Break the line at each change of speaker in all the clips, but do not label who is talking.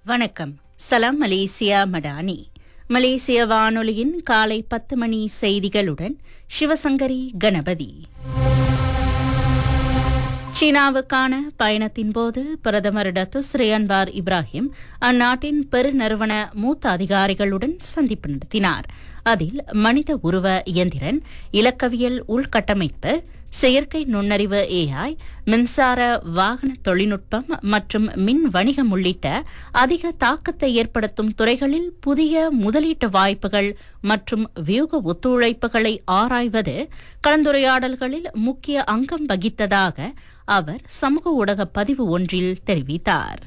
வணக்கம் சலாம் மலேசியா மடானி மலேசிய வானொலியின் காலை பத்து மணி செய்திகளுடன் சிவசங்கரி கணபதி சீனாவுக்கான பயணத்தின் போது பிரதமர் டத்து ஸ்ரீ அன்வார் இப்ராஹிம் அந்நாட்டின் பெருநிறுவன மூத்த அதிகாரிகளுடன் சந்திப்பு நடத்தினார் அதில் மனித உருவ இயந்திரன் இலக்கவியல் உள்கட்டமைப்பு செயற்கை நுண்ணறிவு ஏஐ மின்சார வாகன தொழில்நுட்பம் மற்றும் மின் வணிகம் உள்ளிட்ட அதிக தாக்கத்தை ஏற்படுத்தும் துறைகளில் புதிய முதலீட்டு வாய்ப்புகள் மற்றும் வியூக ஒத்துழைப்புகளை ஆராய்வது கலந்துரையாடல்களில் முக்கிய அங்கம் வகித்ததாக அவர் சமூக ஊடக பதிவு ஒன்றில் தெரிவித்தார்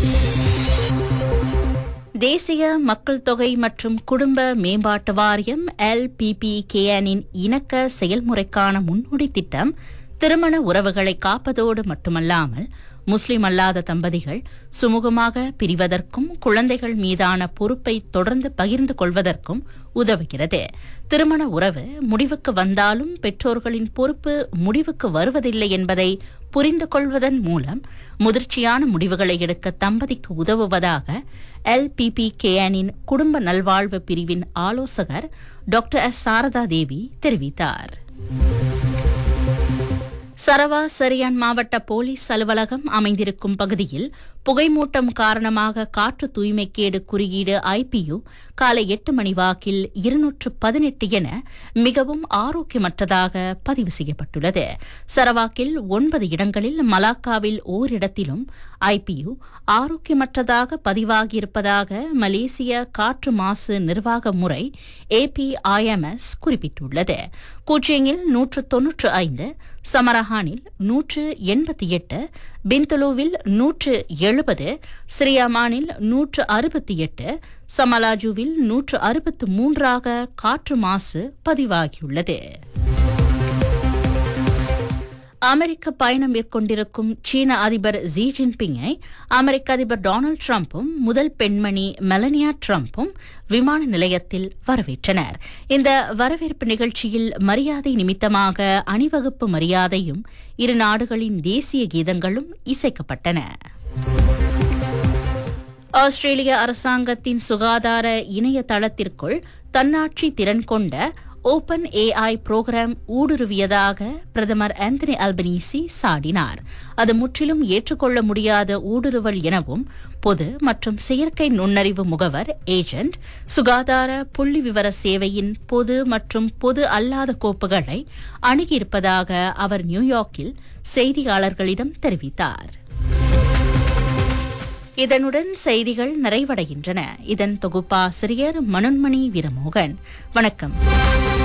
தேசிய மக்கள் தொகை மற்றும் குடும்ப மேம்பாட்டு வாரியம் எல்பிபிகேஎனின் இணக்க செயல்முறைக்கான முன்னோடி திட்டம் திருமண உறவுகளை காப்பதோடு மட்டுமல்லாமல் முஸ்லிம் அல்லாத தம்பதிகள் சுமூகமாக பிரிவதற்கும் குழந்தைகள் மீதான பொறுப்பை தொடர்ந்து பகிர்ந்து கொள்வதற்கும் உதவுகிறது திருமண உறவு முடிவுக்கு வந்தாலும் பெற்றோர்களின் பொறுப்பு முடிவுக்கு வருவதில்லை என்பதை புரிந்து கொள்வதன் மூலம் முதிர்ச்சியான முடிவுகளை எடுக்க தம்பதிக்கு உதவுவதாக எல்பிபிகேஎனின் குடும்ப நல்வாழ்வு பிரிவின் ஆலோசகர் டாக்டர் எஸ் சாரதா தேவி தெரிவித்தார் சரவா சரியான் மாவட்ட போலீஸ் அலுவலகம் அமைந்திருக்கும் பகுதியில் புகைமூட்டம் காரணமாக காற்று தூய்மைக்கேடு குறியீடு ஐபியு காலை எட்டு மணி வாக்கில் இருநூற்று பதினெட்டு என மிகவும் ஆரோக்கியமற்றதாக பதிவு செய்யப்பட்டுள்ளது சரவாக்கில் ஒன்பது இடங்களில் மலாக்காவில் ஓரிடத்திலும் ஐபியு ஆரோக்கியமற்றதாக பதிவாகியிருப்பதாக மலேசிய காற்று மாசு நிர்வாக முறை ஏபிஐஎம்எஸ் குறிப்பிட்டுள்ளது கூச்சியங்கில் நூற்று தொன்னூற்று ஐந்து சமரஹானில் நூற்று எண்பத்தி எட்டு பிந்துலுவில் நூற்று எழுபது ஸ்ரீயமானில் நூற்று அறுபத்தி எட்டு சமலாஜுவில் நூற்று அறுபத்து மூன்றாக காற்று மாசு பதிவாகியுள்ளது அமெரிக்க பயணம் மேற்கொண்டிருக்கும் சீன அதிபர் ஜி ஜின்பிங்கை அமெரிக்க அதிபர் டொனால்டு டிரம்பும் முதல் பெண்மணி மெலனியா டிரம்பும் விமான நிலையத்தில் வரவேற்றனர் இந்த வரவேற்பு நிகழ்ச்சியில் மரியாதை நிமித்தமாக அணிவகுப்பு மரியாதையும் இரு நாடுகளின் தேசிய கீதங்களும் இசைக்கப்பட்டன ஆஸ்திரேலிய அரசாங்கத்தின் சுகாதார இணையதளத்திற்குள் தன்னாட்சி திறன் கொண்ட ஓபன் ஏஐ புரோகிராம் ஊடுருவியதாக பிரதமர் ஆந்தனி அல்பனீசி சாடினார் அது முற்றிலும் ஏற்றுக்கொள்ள முடியாத ஊடுருவல் எனவும் பொது மற்றும் செயற்கை நுண்ணறிவு முகவர் ஏஜென்ட் சுகாதார புள்ளி விவர சேவையின் பொது மற்றும் பொது அல்லாத கோப்புகளை அணுகியிருப்பதாக அவர் நியூயார்க்கில் செய்தியாளர்களிடம் தெரிவித்தார் இதனுடன் செய்திகள் நிறைவடைகின்றன இதன் தொகுப்பாசிரியர் மனோன்மணி வீரமோகன் வணக்கம்